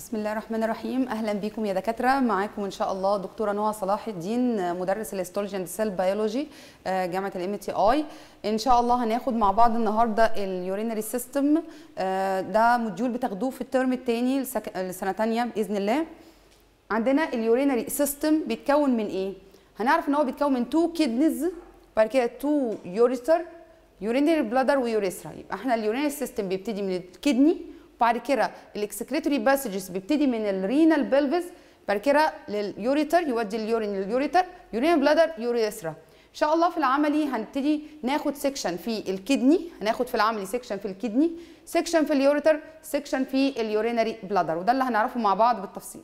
بسم الله الرحمن الرحيم اهلا بكم يا دكاتره معاكم ان شاء الله دكتوره نوى صلاح الدين مدرس الهيستولوجي اند سيل بيولوجي جامعه الام تي اي ان شاء الله هناخد مع بعض النهارده اليورينري سيستم ده موديول بتاخدوه في الترم الثاني لسنه ثانيه باذن الله عندنا اليورينري سيستم بيتكون من ايه هنعرف ان هو بيتكون من تو كيدنيز بعد كده تو يوريتر يورينري بلادر ويوريثرا يبقى احنا اليورينري سيستم بيبتدي من الكدني بعد كده الاكسكريتوري باسجز بيبتدي من الرينال بلفز بعد كده لليوريتر يودي اليورين لليوريتر يورين بلادر يوريثرا ان شاء الله في العملي هنبتدي ناخد سيكشن في الكدني هناخد في العملي سيكشن في الكدني سيكشن في اليوريتر سيكشن في اليورينري بلادر وده اللي هنعرفه مع بعض بالتفصيل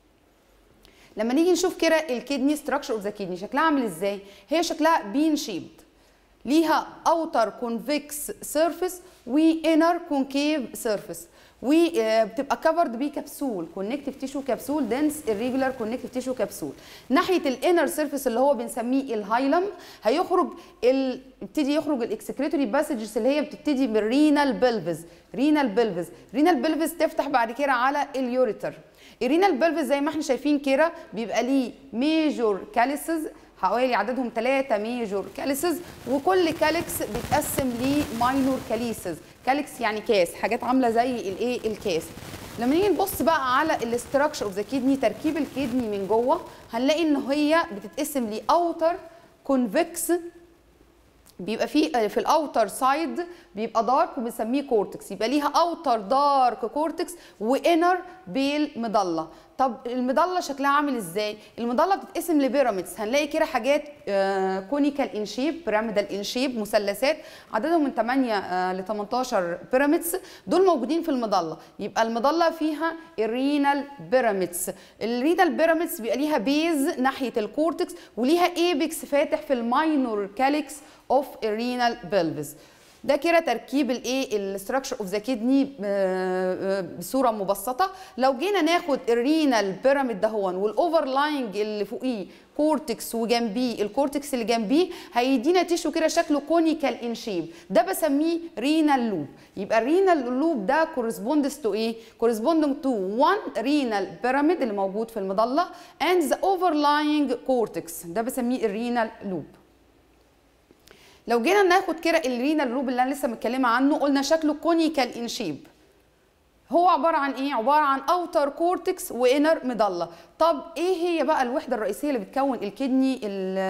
لما نيجي نشوف كده الكدني ستراكشر اوف ذا كدني شكلها عامل ازاي هي شكلها بين شيبد ليها اوتر كونفكس سيرفيس وانر كونكيف سيرفيس وبتبقى كفرد بكبسول كونكتيف تيشو كبسول دنس irregular كونكتيف تيشو كبسول ناحيه الانر سيرفيس اللي هو بنسميه الهايلم هيخرج ال... يبتدي يخرج الاكسكريتوري باسجز اللي هي بتبتدي بالرينال بلفز رينال بلفز رينال بلفز تفتح بعد كده على اليوريتر الرينال بلفز زي ما احنا شايفين كده بيبقى ليه ميجور كاليسز حوالي عددهم ثلاثة ميجور كاليسز وكل كاليكس بيتقسم لماينور كاليسز كاليكس يعني كاس حاجات عامله زي الايه الكاس لما نيجي نبص بقى على الاستراكشر اوف ذا كيدني تركيب الكيدني من جوه هنلاقي ان هي بتتقسم لاوتر كونفكس بيبقى في في الاوتر سايد بيبقى دارك وبنسميه كورتكس يبقى ليها اوتر دارك كورتكس وانر بيل مضله طب المضله شكلها عامل ازاي المضله بتتقسم لبيراميدز هنلاقي كده حاجات كونيكال ان شيب بيراميدال ان شيب مثلثات عددهم من 8 ل 18 بيراميدز دول موجودين في المضله يبقى المضله فيها الرينال بيراميدز الرينال بيراميدز بيبقى ليها بيز ناحيه الكورتكس وليها ايبكس فاتح في الماينور كاليكس اوف الرينال بلفز ده كده تركيب الايه الاستراكشر اوف ذا كيدني بصوره مبسطه لو جينا ناخد الرينال بيراميد دهون والاوفر لاينج اللي فوقيه كورتكس وجنبيه الكورتكس اللي جنبيه هيدينا تيشو كده شكله كونيكال ان شيب ده بسميه رينال لوب يبقى الرينال لوب ده كورسبوندس تو ايه كورسبوندنج تو 1 رينال بيراميد اللي موجود في المظله اند ذا اوفرلاينج كورتكس ده بسميه الرينال لوب لو جينا ناخد كده الرينال لوب اللي انا لسه متكلمه عنه قلنا شكله كونيكال ان شيب هو عباره عن ايه عباره عن اوتر كورتكس وانر مضله طب ايه هي بقى الوحده الرئيسيه اللي بتكون الكدني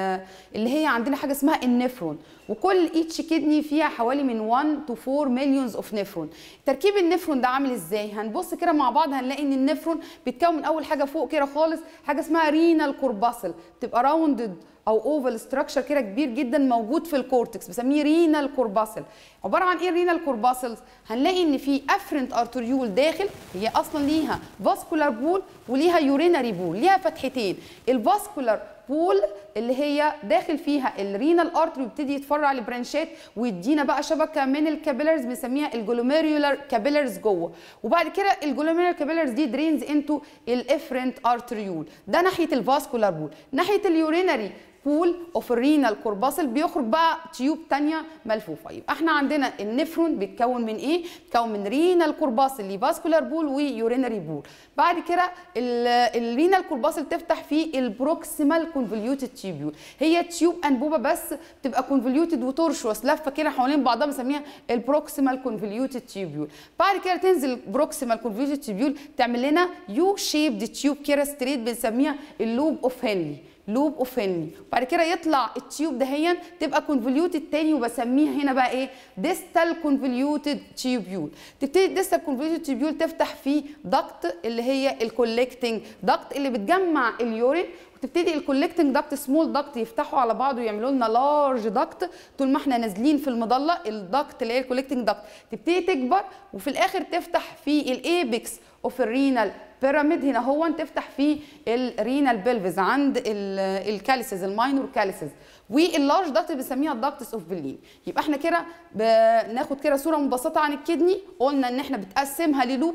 اللي هي عندنا حاجه اسمها النفرون وكل ايتش كدني فيها حوالي من 1 تو 4 مليونز اوف نفرون تركيب النفرون ده عامل ازاي هنبص كده مع بعض هنلاقي ان النفرون بيتكون من اول حاجه فوق كده خالص حاجه اسمها رينال كورباسل بتبقى راوندد او اوفال ستراكشر كده كبير جدا موجود في الكورتكس بسميه رينال كورباسل عباره عن ايه الرينال كورباسلز هنلاقي ان في افرنت ارتريول داخل هي اصلا ليها فاسكولار بول وليها يورينري بول ليها فتحتين الفاسكولار بول اللي هي داخل فيها الرينال ارتري بيبتدي يتفرع لبرانشات ويدينا بقى شبكه من الكابيلرز بنسميها الجلوميريولار كابيلرز جوه وبعد كده الجلوميريولار كابيلرز دي درينز انتو الافرنت ارتريول ده ناحيه الفاسكولار بول ناحيه اليورينري بول اوف الرينال كورباسل بيخرج بقى تيوب تانية ملفوفه يبقى احنا عندنا النفرون بيتكون من ايه بيتكون من رينال كورباسل ليه فاسكولار بول ويورينري بول بعد كده الرينال كورباسل تفتح في البروكسيمال كونفوليوتد تيوبيول هي تيوب انبوبه بس بتبقى كونفوليوتد وترشوس لفه كده حوالين بعضها بنسميها البروكسيمال كونفوليوتد تيوبيول بعد كده تنزل بروكسيمال كونفوليوتد تيوبيول تعمل لنا يو شيبد تيوب كده ستريت بنسميها اللوب اوف هنلي لوب اوف هنلي وبعد كده يطلع التيوب دهيا تبقى كونفوليوتد تاني وبسميها هنا بقى ايه ديستال كونفوليوتد تيوبيول تبتدي الديستال كونفوليوتد تيوبيول تفتح في دكت اللي هي الكولكتنج دكت اللي بتجمع اليورين وتبتدي الكولكتنج دكت سمول دكت يفتحوا على بعض ويعملوا لنا لارج دكت طول ما احنا نازلين في المظله الدكت اللي هي الكولكتنج دكت تبتدي تكبر وفي الاخر تفتح في الايبكس اوف الرينال بيراميد هنا هو تفتح فيه الرينال بلفز عند الكاليسز الماينور كاليسز واللارج داكت بنسميها الداكتس اوف بلين يبقى احنا كده بناخد كده صوره مبسطه عن الكدني قلنا ان احنا بتقسمها للوبس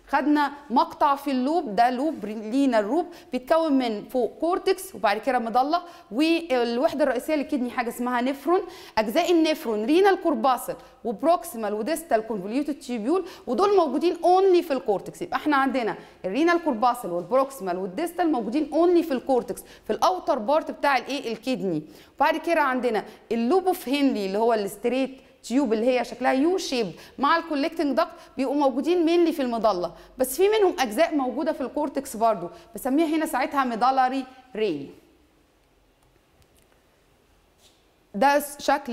خدنا مقطع في اللوب ده لوب لينا الروب بيتكون من فوق كورتكس وبعد كده مضله والوحده الرئيسيه للكدني حاجه اسمها نفرون اجزاء النفرون رينال كورباسل وبروكسيمال وديستال كونفوليوتد تيبيول ودول موجودين اونلي في الكورتكس يبقى احنا عندنا الرينال كورباسل والبروكسيمال والديستال موجودين اونلي في الكورتكس في الاوتر بارت بتاع الايه الكدني وبعد كده عندنا اللوب اوف هنلي اللي هو الستريت تيوب اللي هي شكلها يو شيب مع الكولكتنج داكت بيبقوا موجودين مينلي في المظله بس في منهم اجزاء موجوده في الكورتكس برضو بسميها هنا ساعتها ميدالاري ري ده شكل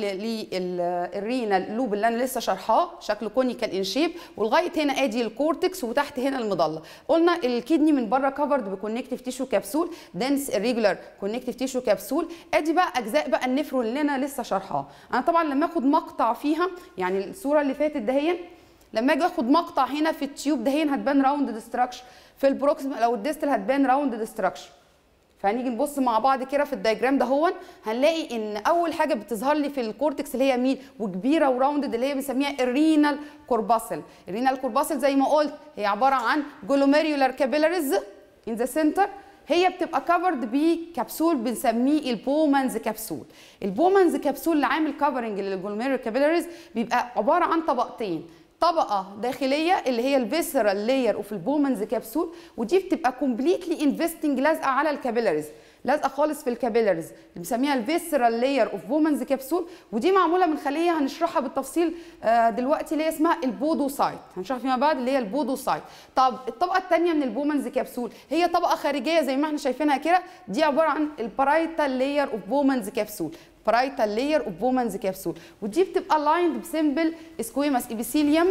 للرينا لوب اللي انا لسه شرحاه شكل كونيكال ان شيب ولغايه هنا ادي الكورتكس وتحت هنا المضله قلنا الكدني من بره كفرد بكونكتيف تيشو كبسول دنس irregular كونكتيف تيشو كبسول ادي بقى اجزاء بقى النفرون اللي انا لسه شرحاه انا طبعا لما اخد مقطع فيها يعني الصوره اللي فاتت دهيا لما اجي اخد مقطع هنا في التيوب دهيا هتبان راوند ديستراكشن في البروكسيمال لو الديستال هتبان راوند ديستراكشن فهنيجي نبص مع بعض كده في الدايجرام ده هون هنلاقي ان اول حاجه بتظهر لي في الكورتكس اللي هي مين وكبيره وراوندد اللي هي بنسميها الرينال كورباسل الرينال كورباسل زي ما قلت هي عباره عن جلوميريولار كابيلاريز ان ذا سنتر هي بتبقى كفرد بكبسول بنسميه البومانز كبسول البومانز كبسول اللي عامل كفرنج للجلوميريولار كابيلاريز بيبقى عباره عن طبقتين طبقه داخليه اللي هي الفيسرال لاير اوف البومنز كبسول ودي بتبقى كومبليتلي انفستنج لازقه على الكابيلاريز لازقه خالص في الكابيلاريز اللي بنسميها الفيسرال لاير اوف بومنز كبسول ودي معموله من خليه هنشرحها بالتفصيل دلوقتي اللي هي اسمها البودوسايت هنشرح فيما بعد اللي هي البودوسايت طب الطبقه الثانيه من البومنز كبسول هي طبقه خارجيه زي ما احنا شايفينها كده دي عباره عن البرايتال لاير اوف بومنز كبسول برايتال لاير اوف بومنز كبسول ودي بتبقى لايند بسمبل سكويماس ايبيثيليوم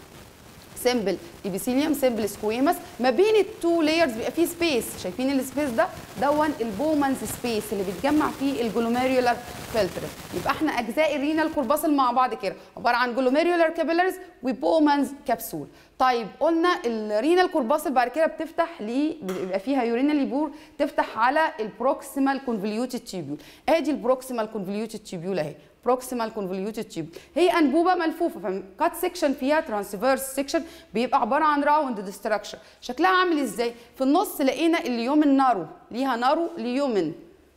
سمبل ايبيثيليوم سمبل سكويماس ما بين التو لايرز بيبقى فيه سبيس شايفين السبيس ده دون البومنز سبيس اللي بيتجمع فيه الجلوميريولار فلتر يبقى احنا اجزاء الرينال كورباسل مع بعض كده عباره عن جلوميريولار كابيلاريز وبومنز كبسول طيب قلنا الرينال كورباسل بعد كده بتفتح ليه بيبقى فيها يورينال بور تفتح على البروكسيمال كونفوليوتد تيبيول ادي البروكسيمال كونفوليوتد تيبيول اهي بروكسيمال كونفوليوتد تيوب هي انبوبه ملفوفه فكات سيكشن فيها ترانسفيرس سيكشن بيبقى عباره عن راوند ديستراكشر شكلها عامل ازاي في النص لقينا اليومن نارو ليها نارو ليومن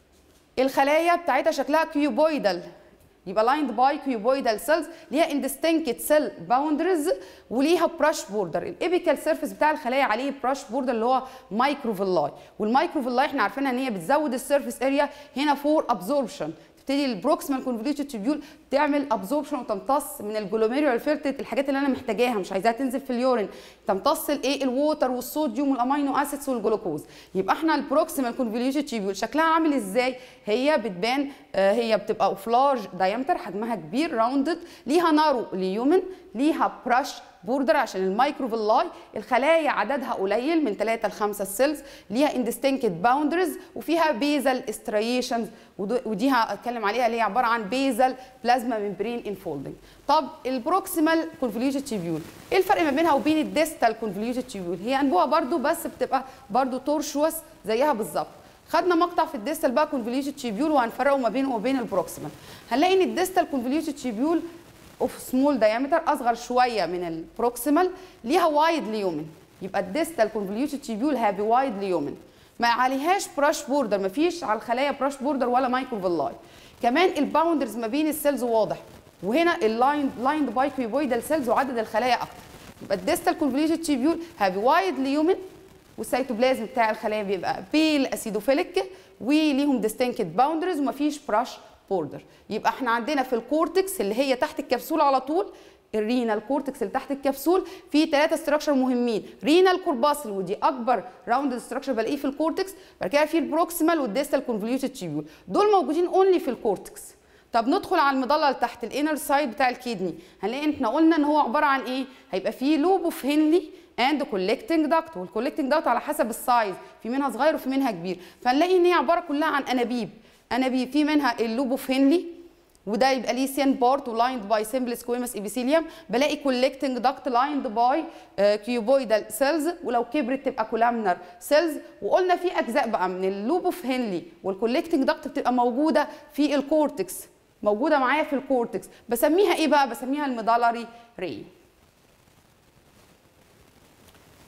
الخلايا بتاعتها شكلها كيوبويدال يبقى لايند باي كيوبويدال سيلز ليها اندستنكت سيل باوندرز وليها براش بوردر الابيكال سيرفيس بتاع الخلايا عليه براش بوردر اللي هو مايكروفيلاي والمايكروفيلاي احنا عارفينها ان هي بتزود السيرفيس اريا هنا فور ابزوربشن تبتدي البروكسيمال كونفوليوتد تيبيول تعمل ابزوربشن وتمتص من الجلوميريول فلترت الحاجات اللي انا محتاجاها مش عايزاها تنزل في اليورين تمتص الايه الووتر والصوديوم والامينو اسيدز والجلوكوز يبقى احنا البروكسيمال كونفوليوتد تيبيول شكلها عامل ازاي هي بتبان آه هي بتبقى اوف لارج دايمتر حجمها كبير راوندد ليها نارو ليومن ليها براش بوردر عشان المايكروفيلاي الخلايا عددها قليل من 3 ل 5 سيلز ليها اندستنكت باوندرز وفيها بيزل استريشنز ودي هتكلم عليها اللي هي عباره عن بيزل بلازما ممبرين انفولدنج طب البروكسيمال كونفوليوتد تيبيول ايه الفرق ما بينها وبين الديستال كونفوليوتد تيبيول هي انبوبه برضو بس بتبقى برضو تورشوس زيها بالظبط خدنا مقطع في الديستال بقى كونفوليوتد تيبيول وهنفرقه ما بينه وبين البروكسيمال هنلاقي ان الديستال كونفوليوتد تيبيول اوف سمول دايمتر اصغر شويه من البروكسيمال ليها وايد ليومن يبقى الديستال كونفوليوتد تيبيول هابي وايد ليومن ما عليهاش براش بوردر ما فيش على الخلايا براش بوردر ولا مايكروفيلاي كمان الباوندرز ما بين السيلز واضح وهنا اللايند لايند باي كيوبويدال سيلز وعدد الخلايا اكتر يبقى الديستال كونفوليوتد تيبيول هابي وايد ليومن والسيتوبلازم بتاع الخلايا بيبقى بيل اسيدوفيليك وليهم ديستنكت باوندرز ومفيش براش بوردر يبقى احنا عندنا في الكورتكس اللي هي تحت الكبسول على طول الرينال كورتكس اللي تحت الكبسول في ثلاثه ستراكشر مهمين رينال كورباسل ودي اكبر راوند ستراكشر بلاقيه في الكورتكس بعد كده في البروكسيمال والديستال كونفوليوتد تيبيول دول موجودين اونلي في الكورتكس طب ندخل على المظله اللي تحت الانر سايد بتاع الكيدني هنلاقي احنا قلنا ان هو عباره عن ايه هيبقى فيه لوب اوف هنلي اند كولكتنج داكت والكولكتنج داكت على حسب السايز في منها صغير وفي منها كبير فنلاقي ان هي عباره كلها عن انابيب انابيب في منها اللوب اوف هنلي وده يبقى ليه سين بارت ولايند باي سمبل سكويمس ايبيثيليوم بلاقي كولكتنج داكت لايند باي كيوبويدال سيلز ولو كبرت تبقى كولامنر سيلز وقلنا في اجزاء بقى من اللوب اوف هنلي والكولكتنج داكت بتبقى موجوده في الكورتكس موجوده معايا في الكورتكس بسميها ايه بقى بسميها الميدالاري ري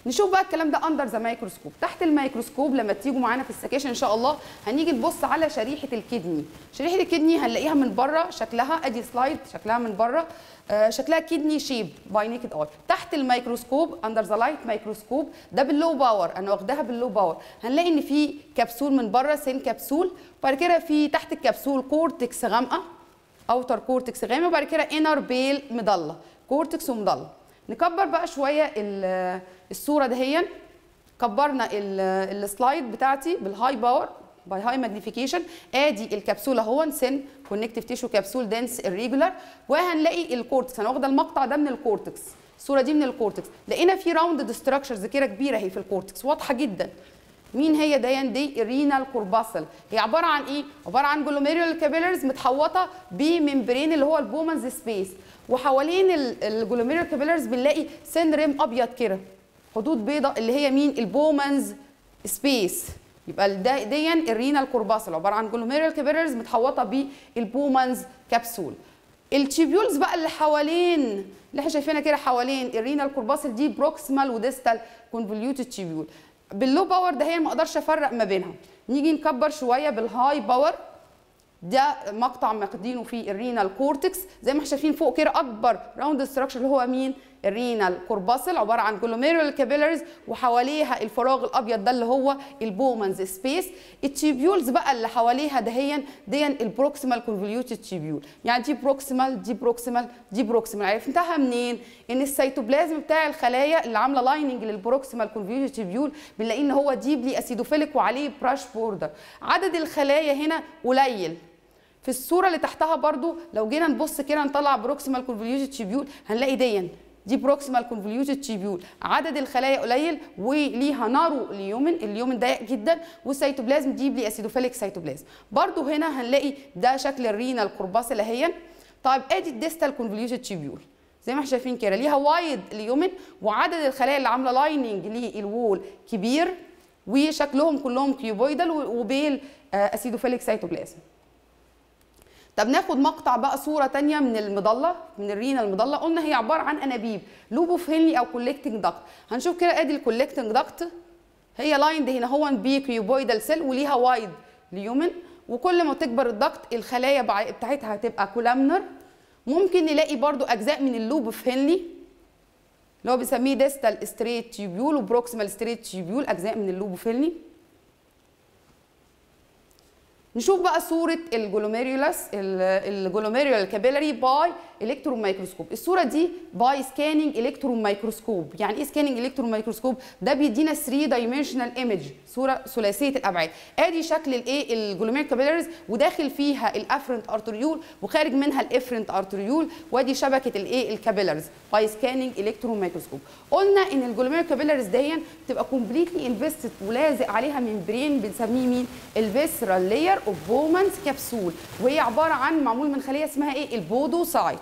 نشوف بقى الكلام ده اندر ذا مايكروسكوب تحت الميكروسكوب لما تيجوا معانا في السكاشن ان شاء الله هنيجي نبص على شريحه الكدني شريحه الكدني هنلاقيها من بره شكلها ادي سلايد شكلها من بره آه شكلها كدني شيب باي نيكد اي تحت الميكروسكوب اندر ذا لايت ميكروسكوب ده باللو باور انا واخداها باللو باور هنلاقي ان في كبسول من بره سين كبسول وبعد كده في تحت الكبسول كورتكس غامقه اوتر كورتكس غامق وبعد كده انر بيل مضله كورتكس ومضله نكبر بقى شويه الصوره دهيا كبرنا السلايد بتاعتي بالهاي باور باي هاي ماجنيفيكيشن ادي الكبسوله اهو سن كونكتيف تيشو كبسول دنس الريجولار وهنلاقي الكورتكس انا واخده المقطع ده من الكورتكس الصوره دي من الكورتكس لقينا في راوند ستراكشرز كده كبيره اهي في الكورتكس واضحه جدا مين هي ديان دي الرينال كورباسل هي عباره عن ايه عباره عن جلوميريال كابيلرز متحوطه بممبرين اللي هو البومنز سبيس وحوالين الجلوميريال كابيلرز بنلاقي سن ريم ابيض كده حدود بيضاء اللي هي مين البومنز سبيس يبقى ده ديا الرينال كورباسل عباره عن جلوميريال كابيلرز متحوطه بالبومنز كبسول التيبيولز بقى اللي حوالين اللي احنا شايفينها كده حوالين الرينال كورباسل دي بروكسمال وديستال كونفوليوتد تيبيول باللو باور ده هي ما اقدرش افرق ما بينها نيجي نكبر شويه بالهاي باور ده مقطع ماخدينه في الرينال كورتكس زي ما احنا شايفين فوق كده اكبر راوند ستراكشر اللي هو مين الرينال كورباسل عباره عن جلوميرول كابيلاريز وحواليها الفراغ الابيض ده اللي هو البومنز سبيس التيبيولز بقى اللي حواليها دهيا دي البروكسيمال كونفوليوتد تيبيول يعني دي بروكسيمال دي بروكسيمال دي بروكسيمال عرفتها منين ان السيتوبلازم بتاع الخلايا اللي عامله لايننج للبروكسيمال كونفوليوتد تيبيول بنلاقيه ان هو ديبلي اسيدوفيليك وعليه براش بوردر عدد الخلايا هنا قليل في الصوره اللي تحتها برضو لو جينا نبص كده نطلع بروكسيمال كونفوليوتد تيبيول هنلاقي ديا دي بروكسيمال كونفوليوتد تيبيول عدد الخلايا قليل وليها نارو اليومن اليومن ضيق جدا والسيتوبلازم ديبلي اسيدوفيليك سيتوبلازم برضو هنا هنلاقي ده شكل الرينال كورباسل اهيا طيب ادي الديستال كونفوليوتد تيبيول زي ما احنا شايفين كده ليها وايد اليومن وعدد الخلايا اللي عامله لايننج للوول كبير وشكلهم كلهم كيوبويدال وبيل اسيدوفيليك سيتوبلازم طب ناخد مقطع بقى صوره تانية من المضله من الرينا المضله قلنا هي عباره عن انابيب لوبوف هيلي او كولكتنج داكت هنشوف كده ادي الكولكتنج داكت هي لايند هنا هو بي كيوبويدال سيل وليها وايد ليومن وكل ما تكبر الدكت الخلايا بتاعتها هتبقى كولامنر ممكن نلاقي برضو اجزاء من اللوبوف هيلي اللي هو بنسميه ديستال ستريت تيوبيول وبروكسيمال ستريت تيوبيول اجزاء من اللوبوف هيلي نشوف بقى صوره الجلوميريولاس الجلوميريول كابيلاري باي الكترون مايكروسكوب الصوره دي باي سكاننج الكترون مايكروسكوب يعني ايه سكاننج الكترون مايكروسكوب ده بيدينا 3 دايمنشنال ايمج صوره ثلاثيه الابعاد ادي شكل الايه الجلوميريول كابيلاريز وداخل فيها الافرنت ارتريول وخارج منها الافرنت ارتريول وادي شبكه الايه الكابيلاريز باي سكاننج الكترون مايكروسكوب قلنا ان الجلوميريول كابيلاريز دي بتبقى كومبليتلي انفستد ولازق عليها ممبرين بنسميه مين الفيسرال لاير اوف بومانز كبسول وهي عباره عن معمول من خليه اسمها ايه البودوسايت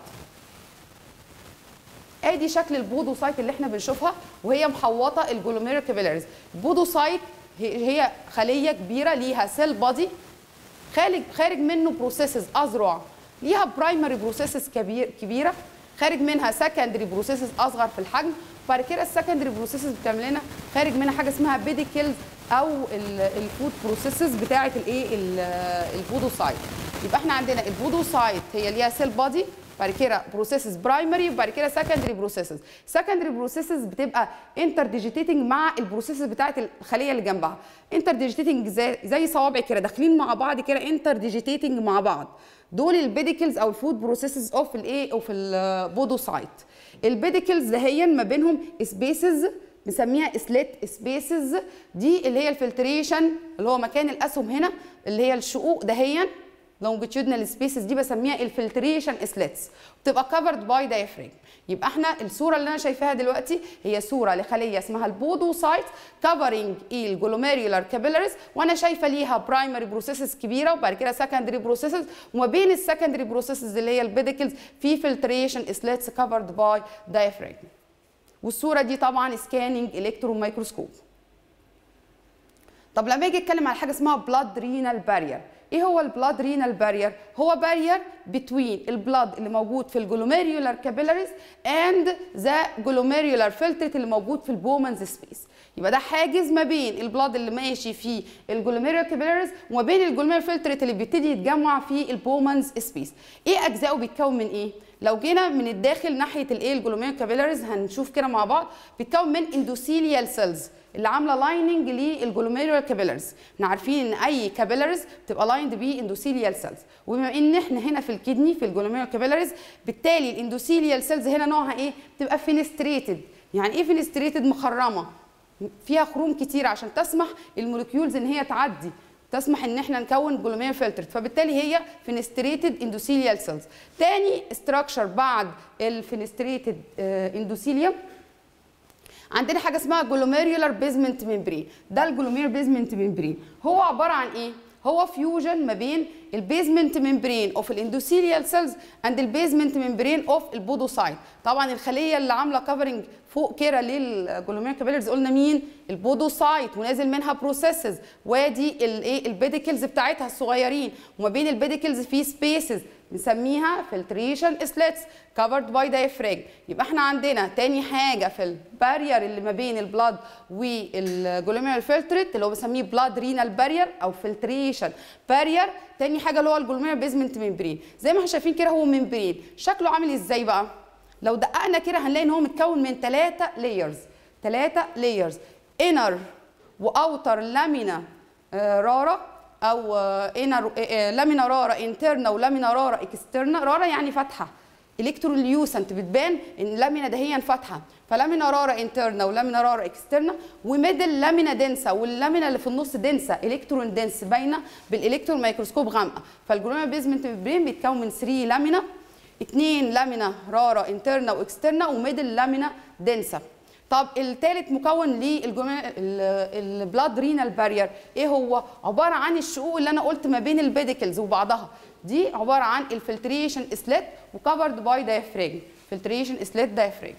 ادي شكل البودوسايت اللي احنا بنشوفها وهي محوطه الجلوميرول كابيلاريز البودوسايت هي خليه كبيره ليها سيل بادي خارج خارج منه بروسيسز اذرع ليها برايمري بروسيسز كبير كبيره خارج منها سكندري بروسيسز اصغر في الحجم وبعد كده السكندري بروسيسز بتعمل لنا خارج منها حاجه اسمها بيديكلز او الفود بروسيسز بتاعه الايه البودوسايت يبقى احنا عندنا البودوسايت هي ليها سيل بادي بعد كده بروسيسز برايمري وبعد كده سكندري بروسيسز سكندري بروسيسز بتبقى انتر ديجيتيتنج مع البروسيسز بتاعه الخليه اللي جنبها انتر ديجيتيتنج زي, زي صوابع كده داخلين مع بعض كده انتر ديجيتيتنج مع بعض دول البيديكلز او الفود بروسيسز اوف الايه اوف البودوسايت البيديكلز دهيا ما بينهم سبيسز بنسميها اسليت سبيسز دي اللي هي الفلتريشن اللي هو مكان الاسهم هنا اللي هي الشقوق دهيا لونجيتيودنال سبيسز دي بسميها الفلتريشن اسليتس بتبقى كفرد باي دايفريم يبقى احنا الصوره اللي انا شايفاها دلوقتي هي صوره لخليه اسمها البودوسايت كفرنج الجلوميريولار كابيلاريز وانا شايفه ليها برايمري بروسيسز كبيره وبعد كده سكندري بروسيسز وما بين السكندري بروسيسز اللي هي البيديكلز في فلتريشن اسليتس كفرد باي دايفريم والصوره دي طبعا سكاننج الكترون مايكروسكوب طب لما اجي اتكلم على حاجه اسمها بلاد رينال بارير ايه هو البلاد رينال بارير هو بارير بتوين البلاد اللي موجود في الجلوميريولار كابيلاريز اند ذا جلوميريولار فلترت اللي موجود في البومنز سبيس يبقى ده حاجز ما بين البلاد اللي ماشي في الجلوميريولار كابيلاريز وما بين الجلوميريولار فلترت اللي بيبتدي يتجمع في البومنز سبيس ايه اجزائه بيتكون من ايه لو جينا من الداخل ناحيه الايه الجلوميريولار كابيلاريز هنشوف كده مع بعض بيتكون من اندوثيليال سيلز اللي عامله لايننج للجلوميرولار كابيلاريز احنا عارفين ان اي كابيلاريز بتبقى لايند باندوثيليال سيلز وبما ان احنا هنا في الكدني في الجلوميرولار كابيلاريز بالتالي الاندوثيليال سيلز هنا نوعها ايه بتبقى فينستريتد يعني ايه فينستريتد مخرمه فيها خروم كتير عشان تسمح الموليكيولز ان هي تعدي تسمح ان احنا نكون جلومير فلترت فبالتالي هي فينستريتد اندوثيليال سيلز تاني استراكشر بعد الفينستريتد اندوثيليوم عندنا حاجه اسمها جلوميريولار بيزمنت ممبرين ده الجلومير بيزمنت ممبرين هو عباره عن ايه هو فيوجن ما بين البيزمنت ممبرين اوف الاندوثيليال سيلز اند البيزمنت ممبرين اوف البودوسايت طبعا الخليه اللي عامله كفرنج فوق كده للجلومير كابيلرز قلنا مين البودوسايت ونازل منها بروسيسز وادي الايه البيديكلز بتاعتها الصغيرين وما بين البيديكلز في سبيسز بنسميها فلتريشن اسلتس كفرد باي diaphragm يبقى احنا عندنا تاني حاجه في البارير اللي ما بين البلاد والجلوميرال فلترت اللي هو بنسميه بلاد رينال بارير او فلتريشن بارير تاني حاجه اللي هو الجلوميرال بيزمنت ممبرين زي ما احنا شايفين كده هو ممبرين شكله عامل ازاي بقى لو دققنا كده هنلاقي ان هو متكون من ثلاثه لايرز ثلاثه لايرز انر واوتر لامينا رارا او انر لامينا رارا انترنا ولامينا رارا اكسترنا رارا يعني فتحه الكتروليوسنت بتبان ان لامينا دهيا فاتحه فلامينا رارا انترنا ولامينا رارا اكسترنا وميدل لامينا دنسا واللامينا اللي في النص دنسا الكترون دنس باينه بالالكترون ميكروسكوب غامقه فالجلوميرال بيزمنت ممبرين بيتكون من 3 لامينا اثنين لامينا رارا انترنا واكسترنا وميدل لامينا دنسا طب الثالث مكون للبلاد رينال بارير ايه هو عباره عن الشقوق اللي انا قلت ما بين البيديكلز وبعضها دي عباره عن الفلتريشن اسلت وكفرد باي دايفراجم فلتريشن اسلت دايفراجم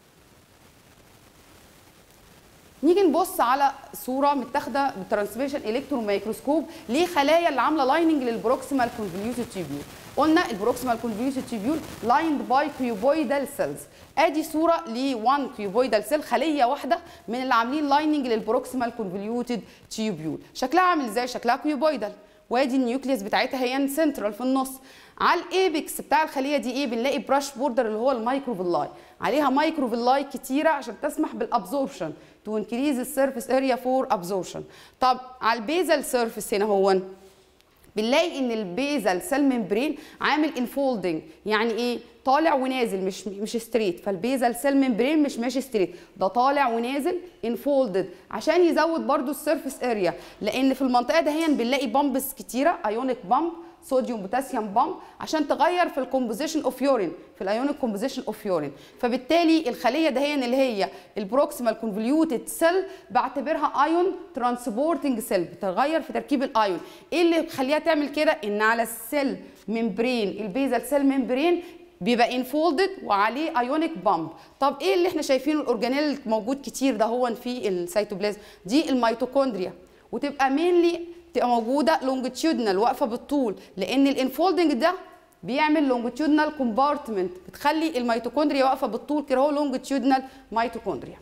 نيجي نبص على صوره متاخده بالترانسميشن الكترون ميكروسكوب لخلايا اللي عامله لايننج للبروكسيمال كونفوليوتد تيبيول قلنا البروكسيمال كونفوليوتد تيبيول لايند باي كيوبويدال سيلز ادي صوره ل 1 كيوبويدال سيل خليه واحده من اللي عاملين لايننج للبروكسيمال كونفوليوتد تيبيول شكلها عامل ازاي شكلها كيوبويدال وادي النيوكليوس بتاعتها هي سنترال في النص على الايبكس بتاع الخليه دي ايه بنلاقي براش بوردر اللي هو المايكروفيلاي عليها مايكروفيلاي كتيره عشان تسمح بالابزوربشن تو انكريز السيرفيس اريا فور ابزوربشن طب على البيزل سيرفيس هنا هو بنلاقي ان البيزل سيل ممبرين عامل انفولدنج يعني ايه طالع ونازل مش مش ستريت فالبيزل سيل ممبرين مش ماشي ستريت ده طالع ونازل انفولدد عشان يزود برده السيرفيس اريا لان في المنطقه دهيا بنلاقي بامبس كتيره ايونيك بامب صوديوم بوتاسيوم بامب عشان تغير في الكومبوزيشن اوف يورين في الايونيك كومبوزيشن اوف يورين فبالتالي الخليه دهيا اللي هي البروكسيمال كونفوليوتد سيل بعتبرها ايون ترانسبورتنج سيل بتغير في تركيب الايون ايه اللي يخليها تعمل كده ان على السيل ممبرين البيزل سيل ممبرين بيبقى انفولدد وعليه ايونيك بامب طب ايه اللي احنا شايفينه الاورجانيل موجود كتير ده هو في السيتوبلازم دي الميتوكوندريا وتبقى مينلي تبقى موجوده لونجيتيودنال واقفه بالطول لان الانفولدنج ده بيعمل لونجيتيودنال كومبارتمنت بتخلي الميتوكوندريا واقفه بالطول كده هو لونجيتيودنال ميتوكوندريا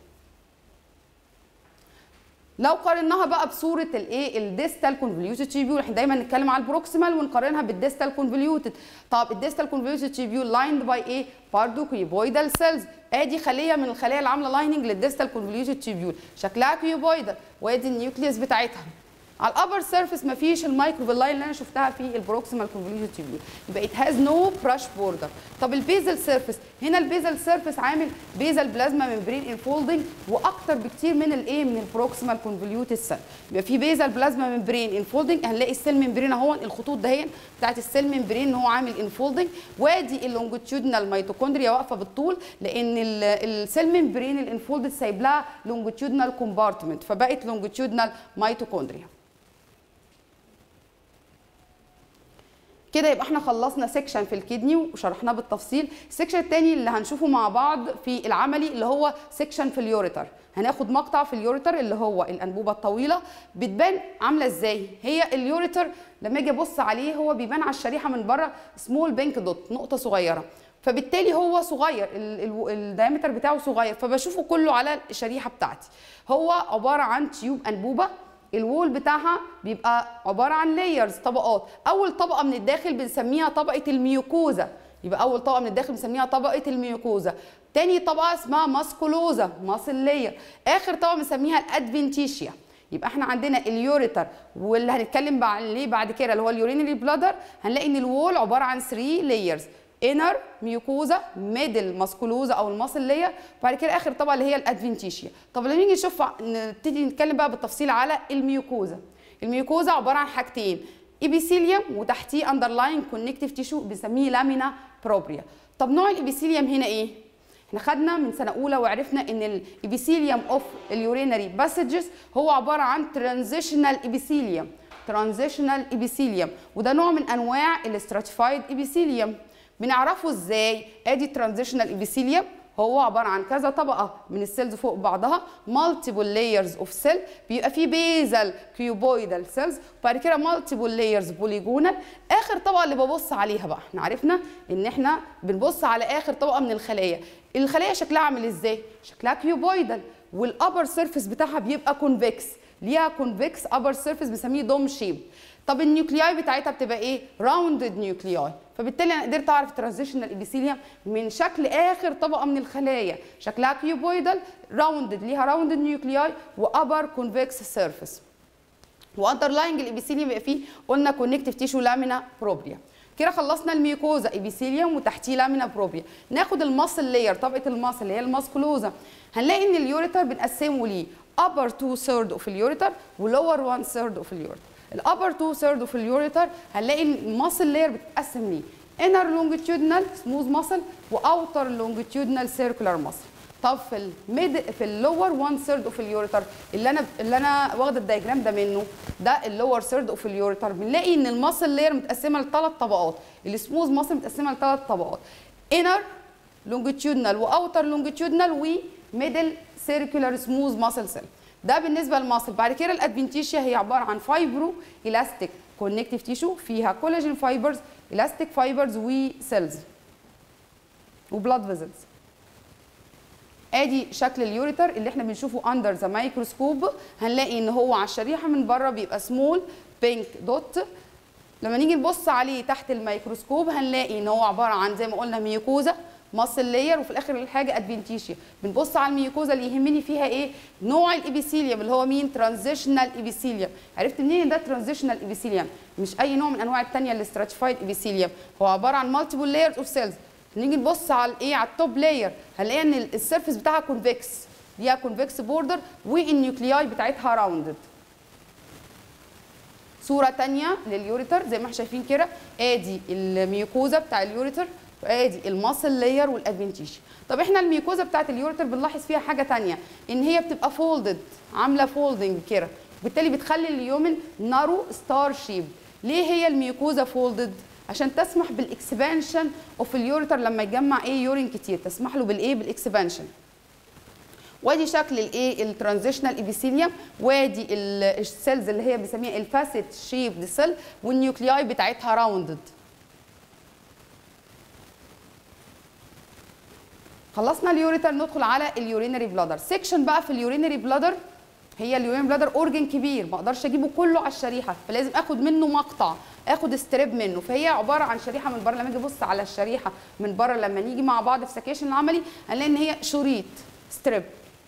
لو قارناها بقى بصوره الايه الديستال كونفوليوتد تيبيول احنا دايما نتكلم على البروكسيمال ونقارنها بالديستال كونفوليوتد طب الديستال كونفوليوتد تيبيول لايند باي ايه باردو كيوبويدال سيلز ادي خليه من الخلايا اللي عامله لايننج للديستال كونفوليوتد تيبيول شكلها كيوبويدال وادي النيوكليوس بتاعتها على الابر سيرفيس مفيش المايكروفيلاي اللي انا شفتها في البروكسيمال كونفوليوتد تيبيول يبقى ات هاز نو براش بوردر طب البيزل سيرفيس هنا البيزل سيرفيس عامل بيزل بلازما ممبرين انفولدنج واكتر بكتير من الايه من البروكسيمال كونفوليوتد سيل يبقى في بيزل بلازما ممبرين انفولدنج هنلاقي السيل ممبرين اهو الخطوط دهين بتاعت السيل ممبرين ان هو عامل انفولدنج وادي اللونجيتيودنال ميتوكوندريا واقفه بالطول لان السيل ممبرين الانفولدد سايب لها لونجيتيودنال كومبارتمنت فبقت لونجيتيودنال ميتوكوندريا كده يبقى احنا خلصنا سيكشن في الكدني وشرحناه بالتفصيل السيكشن الثاني اللي هنشوفه مع بعض في العملي اللي هو سيكشن في اليوريتر هناخد مقطع في اليوريتر اللي هو الانبوبه الطويله بتبان عامله ازاي هي اليوريتر لما اجي ابص عليه هو بيبان على الشريحه من بره سمول بينك دوت نقطه صغيره فبالتالي هو صغير الدايمتر بتاعه صغير فبشوفه كله على الشريحه بتاعتي هو عباره عن تيوب انبوبه الوول بتاعها بيبقى عباره عن لايرز طبقات اول طبقه من الداخل بنسميها طبقه الميوكوزا يبقى اول طبقه من الداخل بنسميها طبقه الميوكوزا تاني طبقه اسمها ماسكولوزا ماسل لاير اخر طبقه بنسميها الادفنتيشيا يبقى احنا عندنا اليوريتر واللي هنتكلم عليه بعد كده اللي هو اليورينري بلادر هنلاقي ان الوول عباره عن 3 لايرز انر ميوكوزا ميدل ماسكولوزا او الماسل لاير وبعد كده اخر طبقه اللي هي الادفنتيشيا طب لما نيجي نشوف نبتدي نتكلم بقى بالتفصيل على الميوكوزا الميوكوزا عباره عن حاجتين ايبيثيليوم وتحتيه اندرلاين كونكتيف تيشو بنسميه لامينا بروبريا طب نوع الايبيثيليوم هنا ايه احنا خدنا من سنه اولى وعرفنا ان الايبيثيليوم اوف اليورينري باسجز هو عباره عن ترانزيشنال ايبيثيليوم ترانزيشنال ايبيثيليوم وده نوع من انواع الاستراتيفايد ايبيثيليوم بنعرفه ازاي ادي ترانزيشنال ايبيثيليوم هو عباره عن كذا طبقه من السيلز فوق بعضها مالتيبل لايرز اوف سيل بيبقى فيه بيزل كيوبويدال سيلز وبعد كده مالتيبل لايرز بوليجونال اخر طبقه اللي ببص عليها بقى احنا عرفنا ان احنا بنبص على اخر طبقه من الخلايا الخلايا شكلها عامل ازاي شكلها كيوبويدال والابر سيرفيس بتاعها بيبقى كونفكس ليها كونفكس ابر سيرفيس بنسميه دوم شيب طب النيوكلياي بتاعتها بتبقى ايه راوندد نيوكلياي فبالتالي انا قدرت اعرف ترانزيشنال ايبيثيليوم من شكل اخر طبقه من الخلايا شكلها كيوبويدال راوندد ليها راوندد نيوكلياي وابر كونفكس سيرفيس واندرلاينج الايبيثيليوم بيبقى فيه قلنا كونكتيف تيشو لامينا بروبريا كده خلصنا الميوكوزا ايبيثيليوم وتحتيه لامينا بروبريا ناخد الماسل لاير طبقه الماسل اللي هي الماسكولوزا هنلاقي ان اليوريتر بنقسمه ليه upper 2 third of اليوريتر ولور 1 third of اليوريتر الابر 2 ثيرد في اليوريتر هنلاقي الماسل لاير بتتقسم ليه انر لونجيتيودنال سموث ماسل واوتر لونجيتيودنال سيركولار ماسل طب في الميد في اللور 1 ثيرد اوف اليوريتر اللي انا اللي انا واخده الدايجرام ده منه ده اللور ثيرد اوف اليوريتر بنلاقي ان الماسل لاير متقسمه لثلاث طبقات السموث ماسل متقسمه لثلاث طبقات انر لونجيتيودنال واوتر لونجيتيودنال وميدل سيركولار سموث ماسل سيل ده بالنسبه للماسل بعد كده الادفنتيشيا هي عباره عن فايبرو الاستيك كونكتيف تيشو فيها كولاجين فايبرز الاستيك فايبرز وسيلز وبلاد فيزلز ادي شكل اليوريتر اللي احنا بنشوفه اندر ذا مايكروسكوب هنلاقي ان هو على الشريحه من بره بيبقى سمول بينك دوت لما نيجي نبص عليه تحت الميكروسكوب هنلاقي ان هو عباره عن زي ما قلنا ميوكوزا ماسل لاير وفي الاخر الحاجه ادفنتيشيا بنبص على الميوكوزا اللي يهمني فيها ايه نوع الابيثيليوم اللي هو مين ترانزيشنال ابيثيليوم عرفت منين ان ده ترانزيشنال ابيثيليوم مش اي نوع من انواع الثانيه الاستراتيفايد ابيثيليوم هو عباره عن مالتيبل لايرز اوف سيلز نيجي نبص على الايه على التوب لاير هنلاقي ان السيرفيس بتاعها كونفكس ليها كونفكس بوردر والنيوكلياي بتاعتها راوندد صوره ثانيه لليوريتر زي ما احنا شايفين كده ادي الميوكوزا بتاع اليوريتر وادي الماسل لاير والادفنتيشن طب احنا الميوكوزا بتاعت اليوريتر بنلاحظ فيها حاجه ثانيه ان هي بتبقى فولدد عامله فولدنج كده بالتالي بتخلي اليومن نارو ستار شيب ليه هي الميوكوزا فولدد عشان تسمح بالاكسبانشن اوف اليوريتر لما يجمع ايه يورين كتير تسمح له بالايه بالاكسبانشن وادي شكل الايه الترانزيشنال ايبيثيليوم وادي السيلز اللي هي بنسميها الفاسيت شيب سيل والنيوكلياي بتاعتها راوندد خلصنا اليوريتر ندخل على اليورينري بلادر سيكشن بقى في اليورينري بلادر هي اليورين بلادر اورجن كبير ما اقدرش اجيبه كله على الشريحه فلازم اخد منه مقطع اخد ستريب منه فهي عباره عن شريحه من بره لما اجي ابص على الشريحه من بره لما نيجي مع بعض في سكيشن العملي هنلاقي ان هي شريط ستريب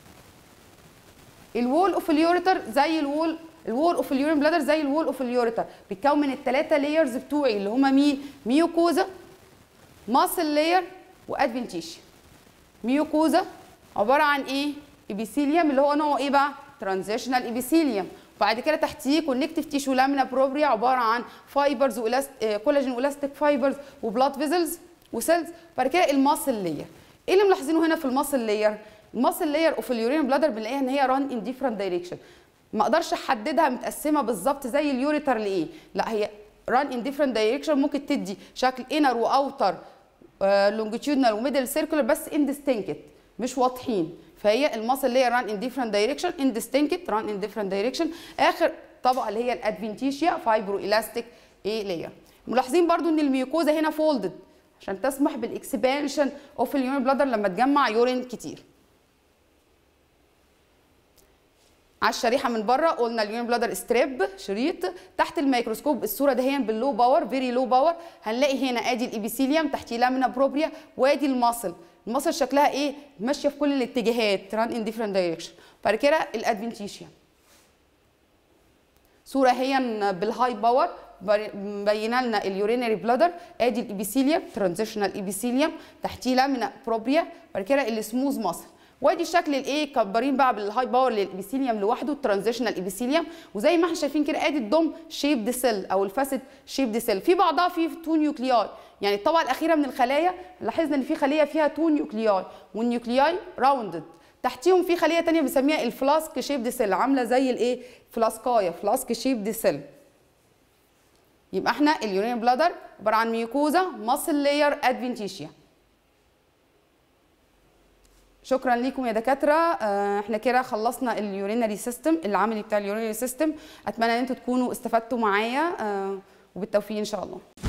الوول اوف اليوريتر زي الوول الوول اوف اليورين بلادر زي الوول اوف اليوريتر بيتكون من الثلاثه لايرز بتوعي اللي هما مين ميوكوزا ماسل لاير وادفنتيشن ميوكوزا عباره عن ايه ايبيثيليوم اللي هو نوعه ايه بقى ترانزيشنال ايبيثيليوم وبعد كده تحتيه كونكتيف تيشو لامينا بروبريا عباره عن فايبرز وإلاست... كولاجين والاستيك فايبرز وبلاد فيزلز وسيلز بعد كده الماسل لاير ايه اللي ملاحظينه هنا في الماسل لاير الماسل لاير اوف اليورين بلادر بنلاقيها ان هي ران ان ديفرنت دايركشن ما اقدرش احددها متقسمه بالظبط زي اليوريتر لايه لا هي ران ان ديفرنت دايركشن ممكن تدي شكل انر واوتر لونجيتيودنال وميدل سيركولر بس اندستنكت مش واضحين فهي الماسل اللي هي ران ان ديفرنت دايركشن اندستنكت ران ان ديفرنت دايركشن اخر طبقه اللي هي الادفنتيشيا فايبرو الاستيك ايه لاير ملاحظين برضو ان الميوكوزا هنا فولدد عشان تسمح بالاكسبانشن اوف اليورين بلادر لما تجمع يورين كتير على الشريحه من بره قلنا اليورين بلادر ستريب شريط تحت الميكروسكوب الصوره دهيا باللو باور فيري لو باور هنلاقي هنا ادي الابيثيليوم تحتيه لامينا بروبريا وادي المصل المصل شكلها ايه ماشيه في كل الاتجاهات ران ان ديفرنت دايركشن بعد كده الادفنتيشيا صوره هي بالهاي باور مبينه لنا اليورينري بلادر ادي الابيثيليوم ترانزيشنال ابيثيليوم تحتيه لامينا بروبريا بعد كده السموز ماسل وادي الشكل الايه كبارين بقى بالهاي باور للابيثيليوم لوحده الترانزيشنال ابيثيليوم وزي ما احنا شايفين كده ادي الدوم شيبد سيل او الفاسد شيبد سيل في بعضها في تو نيوكلياي يعني الطبقه الاخيره من الخلايا لاحظنا ان في خليه فيها تو نيوكلياي والنيوكلياي راوندد تحتيهم في خليه ثانيه بنسميها الفلاسك شيبد سيل عامله زي الايه فلاسكايه فلاسك شيبد سيل يبقى احنا اليورين بلادر عباره عن ميوكوزا ماسل لاير ادفنتيشيا شكرا ليكم يا دكاتره احنا كده خلصنا اليورينري سيستم العملي بتاع اليورينري سيستم اتمنى ان انتوا تكونوا استفدتوا معايا وبالتوفيق ان شاء الله